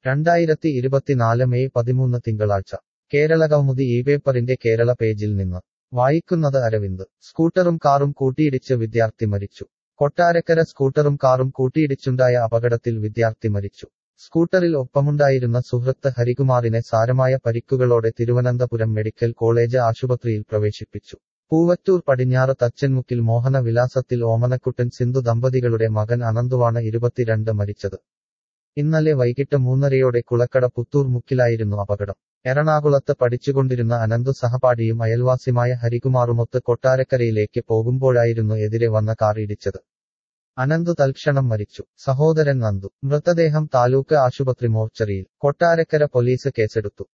രണ്ടായിരത്തി ഇരുപത്തിനാല് മെയ് പതിമൂന്ന് തിങ്കളാഴ്ച കേരളകൗമുദി ഈ പേപ്പറിന്റെ കേരള പേജിൽ നിന്ന് വായിക്കുന്നത് അരവിന്ദ് സ്കൂട്ടറും കാറും കൂട്ടിയിടിച്ച് വിദ്യാർത്ഥി മരിച്ചു കൊട്ടാരക്കര സ്കൂട്ടറും കാറും കൂട്ടിയിടിച്ചുണ്ടായ അപകടത്തിൽ വിദ്യാർത്ഥി മരിച്ചു സ്കൂട്ടറിൽ ഒപ്പമുണ്ടായിരുന്ന സുഹൃത്ത് ഹരികുമാറിനെ സാരമായ പരിക്കുകളോടെ തിരുവനന്തപുരം മെഡിക്കൽ കോളേജ് ആശുപത്രിയിൽ പ്രവേശിപ്പിച്ചു പൂവറ്റൂർ പടിഞ്ഞാറ് തച്ചൻമുക്കിൽ മോഹന വിലാസത്തിൽ ഓമനക്കുട്ടൻ സിന്ധു ദമ്പതികളുടെ മകൻ അനന്തുവാണ് ഇരുപത്തിരണ്ട് മരിച്ചത് ഇന്നലെ വൈകിട്ട് മൂന്നരയോടെ കുളക്കട പുത്തൂർ മുക്കിലായിരുന്നു അപകടം എറണാകുളത്ത് പഠിച്ചുകൊണ്ടിരുന്ന അനന്തു സഹപാഠിയും അയൽവാസിയുമായ ഹരികുമാറുമൊത്ത് കൊട്ടാരക്കരയിലേക്ക് പോകുമ്പോഴായിരുന്നു എതിരെ വന്ന കാർ ഇടിച്ചത് അനന്തു തൽക്ഷണം മരിച്ചു സഹോദരൻ നന്ദു മൃതദേഹം താലൂക്ക് ആശുപത്രി മോർച്ചറിയിൽ കൊട്ടാരക്കര പോലീസ് കേസെടുത്തു